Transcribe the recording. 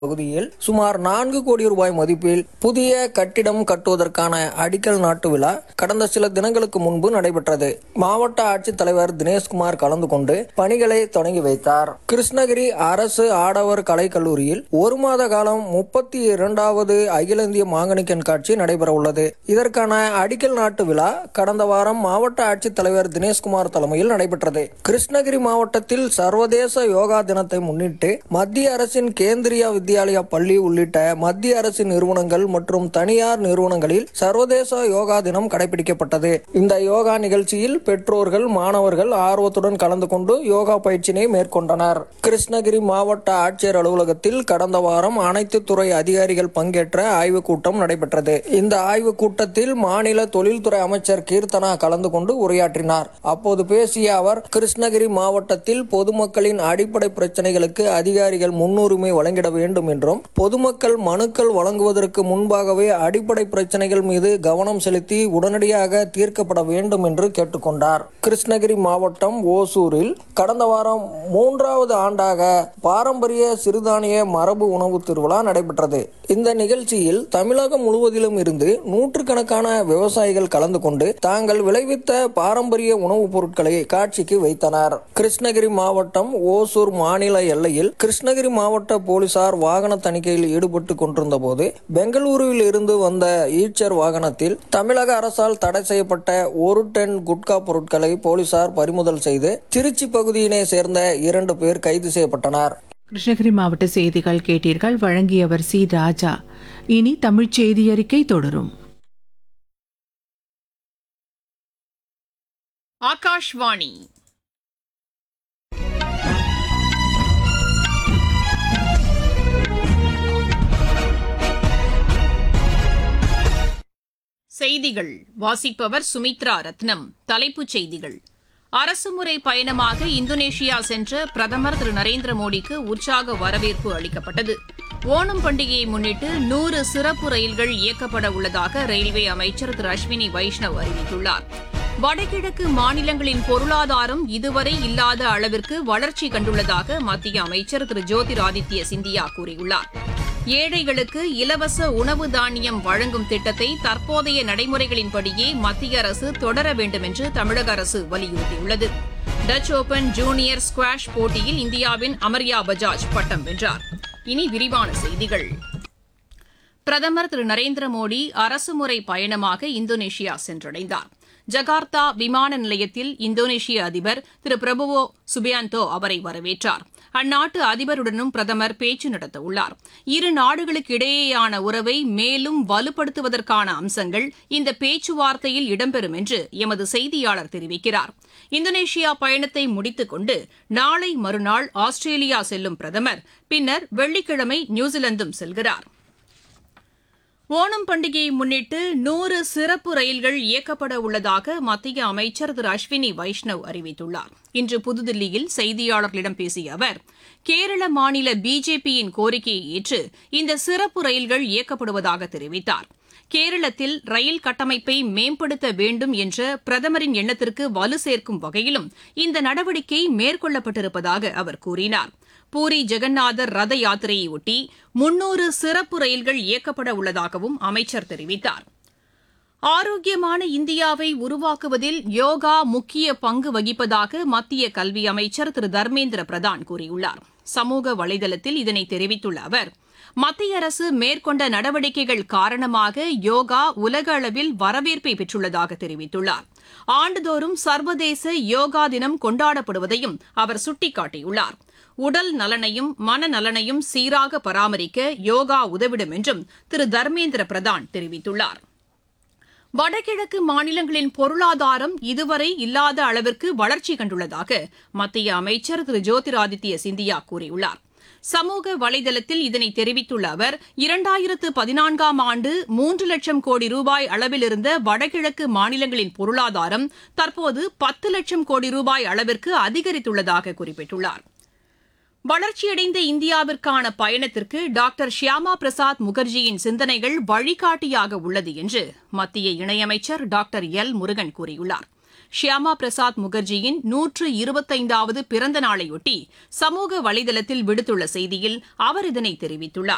பகுதியில் சுமார் நான்கு கோடி ரூபாய் மதிப்பில் புதிய கட்டிடம் கட்டுவதற்கான அடிக்கல் நாட்டு விழா கடந்த சில தினங்களுக்கு முன்பு நடைபெற்றது மாவட்ட ஆட்சித்தலைவர் தினேஷ்குமார் கலந்து கொண்டு பணிகளை தொடங்கி வைத்தார் கிருஷ்ணகிரி அரசு ஆடவர் கலைக் கல்லூரியில் ஒரு மாத காலம் முப்பத்தி இரண்டாவது அகில இந்திய மாங்கனி கண்காட்சி நடைபெற உள்ளது இதற்கான அடிக்கல் நாட்டு விழா கடந்த வாரம் மாவட்ட ஆட்சித்தலைவர் தினேஷ்குமார் தலைமையில் நடைபெற்றது கிருஷ்ணகிரி மாவட்டத்தில் சர்வதேச யோகா தினத்தை முன்னிட்டு மத்திய அரசின் கேந்திரியா வித்யாலயா பள்ளி உள்ளிட்ட மத்திய அரசு நிறுவனங்கள் மற்றும் தனியார் நிறுவனங்களில் சர்வதேச யோகா தினம் கடைபிடிக்கப்பட்டது இந்த யோகா நிகழ்ச்சியில் பெற்றோர்கள் மாணவர்கள் ஆர்வத்துடன் கலந்து கொண்டு யோகா பயிற்சியினை மேற்கொண்டனர் கிருஷ்ணகிரி மாவட்ட ஆட்சியர் அலுவலகத்தில் கடந்த வாரம் அனைத்து துறை அதிகாரிகள் பங்கேற்ற ஆய்வுக் கூட்டம் நடைபெற்றது இந்த ஆய்வுக் கூட்டத்தில் மாநில தொழில்துறை அமைச்சர் கீர்த்தனா கலந்து கொண்டு உரையாற்றினார் அப்போது பேசிய அவர் கிருஷ்ணகிரி மாவட்டத்தில் பொதுமக்களின் அடிப்படை பிரச்சனைகளுக்கு அதிகாரிகள் முன்னுரிமை வழங்கிட வேண்டும் என்றும் பொதுமக்கள் மனுக்கள் வழங்குவதற்கு முன்பாகவே அடிப்படை பிரச்சனைகள் மீது கவனம் செலுத்தி உடனடியாக தீர்க்கப்பட வேண்டும் என்று கேட்டுக்கொண்டார் கிருஷ்ணகிரி மாவட்டம் ஓசூரில் கடந்த வாரம் மூன்றாவது ஆண்டாக பாரம்பரிய சிறுதானிய மரபு உணவு திருவிழா நடைபெற்றது இந்த நிகழ்ச்சியில் தமிழகம் முழுவதிலும் இருந்து நூற்றுக்கணக்கான விவசாயிகள் கலந்து கொண்டு தாங்கள் விளைவித்த பாரம்பரிய உணவுப் பொருட்களை காட்சிக்கு வைத்தனர் கிருஷ்ணகிரி மாவட்டம் ஓசூர் மாநில எல்லையில் கிருஷ்ணகிரி மாவட்ட போலீசார் வாகன தணிக்கையில் ஈடுபட்டு கொண்டிருந்த போது பெங்களூருவில் இருந்து வந்த ஈச்சர் வாகனத்தில் தமிழக அரசால் தடை செய்யப்பட்ட ஒரு டன் குட்கா பொருட்களை போலீசார் பறிமுதல் செய்து திருச்சி பகுதியினை சேர்ந்த இரண்டு பேர் கைது செய்யப்பட்டனர் கிருஷ்ணகிரி மாவட்ட செய்திகள் கேட்டீர்கள் வழங்கியவர் சி ராஜா இனி தமிழ்ச் செய்தி அறிக்கை தொடரும் ஆகாஷ்வாணி செய்திகள் வாசிப்பவர் சுமித்ரா ரத்னம் தலைப்புச் செய்திகள் அரசுமுறை பயணமாக இந்தோனேஷியா சென்ற பிரதமர் திரு நரேந்திர மோடிக்கு உற்சாக வரவேற்பு அளிக்கப்பட்டது ஓணம் பண்டிகையை முன்னிட்டு நூறு சிறப்பு ரயில்கள் இயக்கப்பட உள்ளதாக ரயில்வே அமைச்சர் திரு அஸ்வினி வைஷ்ணவ் அறிவித்துள்ளார் வடகிழக்கு மாநிலங்களின் பொருளாதாரம் இதுவரை இல்லாத அளவிற்கு வளர்ச்சி கண்டுள்ளதாக மத்திய அமைச்சர் திரு ஜோதிராதித்ய சிந்தியா கூறியுள்ளார் ஏழைகளுக்கு இலவச உணவு தானியம் வழங்கும் திட்டத்தை தற்போதைய நடைமுறைகளின்படியே மத்திய அரசு தொடர வேண்டும் என்று தமிழக அரசு வலியுறுத்தியுள்ளது டச் ஓபன் ஜூனியர் ஸ்குவாஷ் போட்டியில் இந்தியாவின் அமர்யா பஜாஜ் பட்டம் வென்றார் இனி விரிவான செய்திகள் பிரதமர் திரு நரேந்திர மோடி அரசுமுறை பயணமாக இந்தோனேஷியா சென்றடைந்தார் ஜகார்த்தா விமான நிலையத்தில் இந்தோனேஷிய அதிபர் திரு பிரபுவோ சுபியாந்தோ அவரை வரவேற்றார் அந்நாட்டு அதிபருடனும் பிரதமர் பேச்சு நடத்த உள்ளார் இரு நாடுகளுக்கு இடையேயான உறவை மேலும் வலுப்படுத்துவதற்கான அம்சங்கள் இந்த பேச்சுவார்த்தையில் இடம்பெறும் என்று எமது செய்தியாளர் தெரிவிக்கிறார் இந்தோனேஷியா பயணத்தை முடித்துக் கொண்டு நாளை மறுநாள் ஆஸ்திரேலியா செல்லும் பிரதமர் பின்னர் வெள்ளிக்கிழமை நியூசிலாந்தும் செல்கிறார் ஓணம் பண்டிகையை முன்னிட்டு நூறு சிறப்பு ரயில்கள் இயக்கப்பட உள்ளதாக மத்திய அமைச்சர் திரு அஸ்வினி வைஷ்ணவ் அறிவித்துள்ளார் இன்று புதுதில்லியில் செய்தியாளர்களிடம் பேசிய அவர் கேரள மாநில பிஜேபியின் கோரிக்கையை ஏற்று இந்த சிறப்பு ரயில்கள் இயக்கப்படுவதாக தெரிவித்தார் கேரளத்தில் ரயில் கட்டமைப்பை மேம்படுத்த வேண்டும் என்ற பிரதமரின் எண்ணத்திற்கு வலு சேர்க்கும் வகையிலும் இந்த நடவடிக்கை மேற்கொள்ளப்பட்டிருப்பதாக அவர் கூறினார் பூரி ஜெகநாதர் ரத யாத்திரையொட்டி முன்னூறு சிறப்பு ரயில்கள் இயக்கப்பட உள்ளதாகவும் அமைச்சர் தெரிவித்தார் ஆரோக்கியமான இந்தியாவை உருவாக்குவதில் யோகா முக்கிய பங்கு வகிப்பதாக மத்திய கல்வி அமைச்சர் திரு தர்மேந்திர பிரதான் கூறியுள்ளார் சமூக வலைதளத்தில் இதனை தெரிவித்துள்ள அவர் மத்திய அரசு மேற்கொண்ட நடவடிக்கைகள் காரணமாக யோகா உலக அளவில் வரவேற்பை பெற்றுள்ளதாக தெரிவித்துள்ளார் ஆண்டுதோறும் சர்வதேச யோகா தினம் கொண்டாடப்படுவதையும் அவர் சுட்டிக்காட்டியுள்ளார் உடல் நலனையும் மனநலனையும் சீராக பராமரிக்க யோகா உதவிடும் என்றும் திரு தர்மேந்திர பிரதான் தெரிவித்துள்ளார் வடகிழக்கு மாநிலங்களின் பொருளாதாரம் இதுவரை இல்லாத அளவிற்கு வளர்ச்சி கண்டுள்ளதாக மத்திய அமைச்சர் திரு ஜோதிராதித்ய சிந்தியா கூறியுள்ளார் சமூக வலைதளத்தில் இதனை தெரிவித்துள்ள அவர் இரண்டாயிரத்து பதினான்காம் ஆண்டு மூன்று லட்சம் கோடி ரூபாய் அளவில் இருந்த வடகிழக்கு மாநிலங்களின் பொருளாதாரம் தற்போது பத்து லட்சம் கோடி ரூபாய் அளவிற்கு அதிகரித்துள்ளதாக குறிப்பிட்டுள்ளார் வளர்ச்சியடைந்த இந்தியாவிற்கான பயணத்திற்கு டாக்டர் ஷியாமா பிரசாத் முகர்ஜியின் சிந்தனைகள் வழிகாட்டியாக உள்ளது என்று மத்திய இணையமைச்சர் டாக்டர் எல் முருகன் கூறியுள்ளார் ஷியாமா பிரசாத் முகர்ஜியின் நூற்று இருபத்தைந்தாவது பிறந்த நாளையொட்டி சமூக வலைதளத்தில் விடுத்துள்ள செய்தியில் அவர் இதனை தெரிவித்துள்ளார்